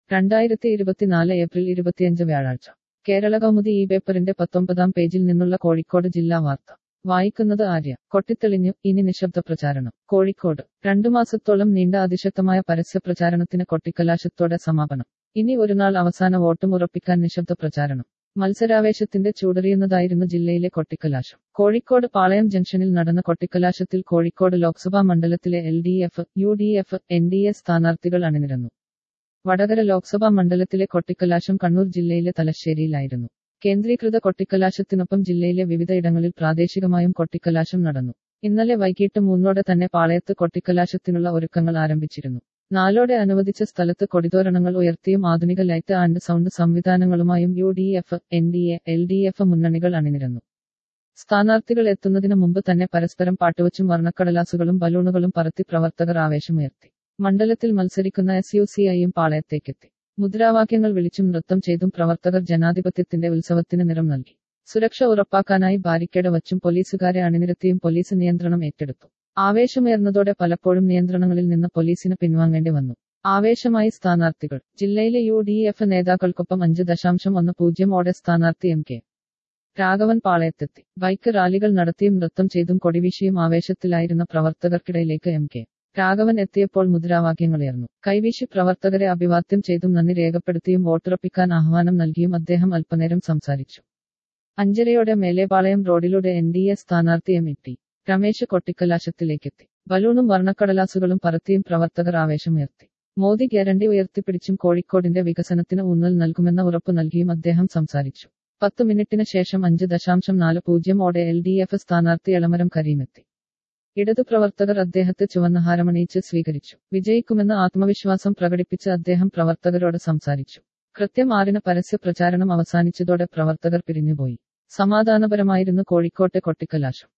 രണ്ടായിരത്തി ഇരുപത്തിനാല് ഏപ്രിൽ ഇരുപത്തിയഞ്ച് വ്യാഴാഴ്ച കേരള കൗമുദി ഈ പേപ്പറിന്റെ പത്തൊമ്പതാം പേജിൽ നിന്നുള്ള കോഴിക്കോട് ജില്ലാ വാർത്ത വായിക്കുന്നത് ആര്യ കൊട്ടിത്തെളിഞ്ഞു ഇനി നിശബ്ദ പ്രചാരണം കോഴിക്കോട് രണ്ടു മാസത്തോളം നീണ്ട അതിശക്തമായ പരസ്യ പ്രചാരണത്തിന് കൊട്ടിക്കലാശത്തോടെ സമാപനം ഇനി ഒരു നാൾ അവസാന വോട്ടും ഉറപ്പിക്കാൻ നിശബ്ദ പ്രചാരണം മത്സരാവേശത്തിന്റെ ചൂടറിയുന്നതായിരുന്നു ജില്ലയിലെ കൊട്ടിക്കലാശം കോഴിക്കോട് പാളയം ജംഗ്ഷനിൽ നടന്ന കൊട്ടിക്കലാശത്തിൽ കോഴിക്കോട് ലോക്സഭാ മണ്ഡലത്തിലെ L D F U D F N D A സ്ഥാനാർത്ഥികൾ അണിനിരന്നു വടകര ലോക്സഭാ മണ്ഡലത്തിലെ കൊട്ടിക്കലാശം കണ്ണൂർ ജില്ലയിലെ തലശ്ശേരിയിലായിരുന്നു കേന്ദ്രീകൃത കൊട്ടിക്കലാശത്തിനൊപ്പം ജില്ലയിലെ വിവിധയിടങ്ങളിൽ പ്രാദേശികമായും കൊട്ടിക്കലാശം നടന്നു ഇന്നലെ വൈകിട്ട് മൂന്നോടെ തന്നെ പാളയത്ത് കൊട്ടിക്കലാശത്തിനുള്ള ഒരുക്കങ്ങൾ ആരംഭിച്ചിരുന്നു നാലോടെ അനുവദിച്ച സ്ഥലത്ത് കൊടിതോരണങ്ങൾ ഉയർത്തിയും ആധുനിക ലൈറ്റ് ആൻഡ് സൗണ്ട് സംവിധാനങ്ങളുമായും U D F N D A L D F മുന്നണികൾ അണിനിരന്നു സ്ഥാനാർത്ഥികൾ എത്തുന്നതിന് മുമ്പ് തന്നെ പരസ്പരം പാട്ടുവച്ചും വർണ്ണക്കടലാസുകളും ബലൂണുകളും പറത്തി പ്രവർത്തകർ ആവേശമുയർത്തി മണ്ഡലത്തിൽ മത്സരിക്കുന്ന എസ് യു സി ഐയും പാളയത്തേക്കെത്തി മുദ്രാവാക്യങ്ങൾ വിളിച്ചും നൃത്തം ചെയ്തും പ്രവർത്തകർ ജനാധിപത്യത്തിന്റെ ഉത്സവത്തിന് നിറം നൽകി സുരക്ഷ ഉറപ്പാക്കാനായി ബാരിക്കേഡ് വച്ചും പോലീസുകാരെ അണിനിരത്തിയും പോലീസ് നിയന്ത്രണം ഏറ്റെടുത്തു ആവേശമുയർന്നതോടെ പലപ്പോഴും നിയന്ത്രണങ്ങളിൽ നിന്ന് പോലീസിന് പിൻവാങ്ങേണ്ടി വന്നു ആവേശമായി സ്ഥാനാർത്ഥികൾ ജില്ലയിലെ യു ഡി എഫ് നേതാക്കൾക്കൊപ്പം അഞ്ച് ദശാംശം ഒന്ന് പൂജ്യം ഓടെ സ്ഥാനാർത്ഥി എം കെ രാഘവൻ പാളയത്തെത്തി ബൈക്ക് റാലികൾ നടത്തിയും നൃത്തം ചെയ്തും കൊടിവീശിയും ആവേശത്തിലായിരുന്ന പ്രവർത്തകർക്കിടയിലേക്ക് എം കെ രാഘവൻ എത്തിയപ്പോൾ മുദ്രാവാക്യങ്ങളുയർന്നു കൈവീശി പ്രവർത്തകരെ അഭിവാദ്യം ചെയ്തും നന്ദി രേഖപ്പെടുത്തിയും വോട്ടുറപ്പിക്കാൻ ആഹ്വാനം നൽകിയും അദ്ദേഹം അല്പനേരം സംസാരിച്ചു അഞ്ചരയോടെ മേലേപാളയം റോഡിലൂടെ എൻ ഡി എ സ്ഥാനാർത്ഥി എം എത്തി രമേശ് കൊട്ടിക്കലാശത്തിലേക്കെത്തി ബലൂണും വർണ്ണക്കടലാസുകളും പറത്തിയും പ്രവർത്തകർ ആവേശമുയർത്തി മോദി ഗ്യാരണ്ടി ഉയർത്തിപ്പിടിച്ചും കോഴിക്കോടിന്റെ വികസനത്തിന് ഊന്നൽ നൽകുമെന്ന ഉറപ്പു നൽകിയും അദ്ദേഹം സംസാരിച്ചു പത്ത് മിനിറ്റിന് ശേഷം അഞ്ച് ദശാംശം നാല് പൂജ്യം ഓടെ എൽ ഡി എഫ് സ്ഥാനാർത്ഥി എളമരം കരീമെത്തി ഇടതു പ്രവർത്തകർ അദ്ദേഹത്തെ ചുവന്ന ഹാരമണിയിച്ച് സ്വീകരിച്ചു വിജയിക്കുമെന്ന് ആത്മവിശ്വാസം പ്രകടിപ്പിച്ച് അദ്ദേഹം പ്രവർത്തകരോട് സംസാരിച്ചു കൃത്യം ആറിന് പരസ്യ പ്രചാരണം അവസാനിച്ചതോടെ പ്രവർത്തകർ പിരിഞ്ഞുപോയി സമാധാനപരമായിരുന്നു കോഴിക്കോട്ടെ കൊട്ടിക്കലാശം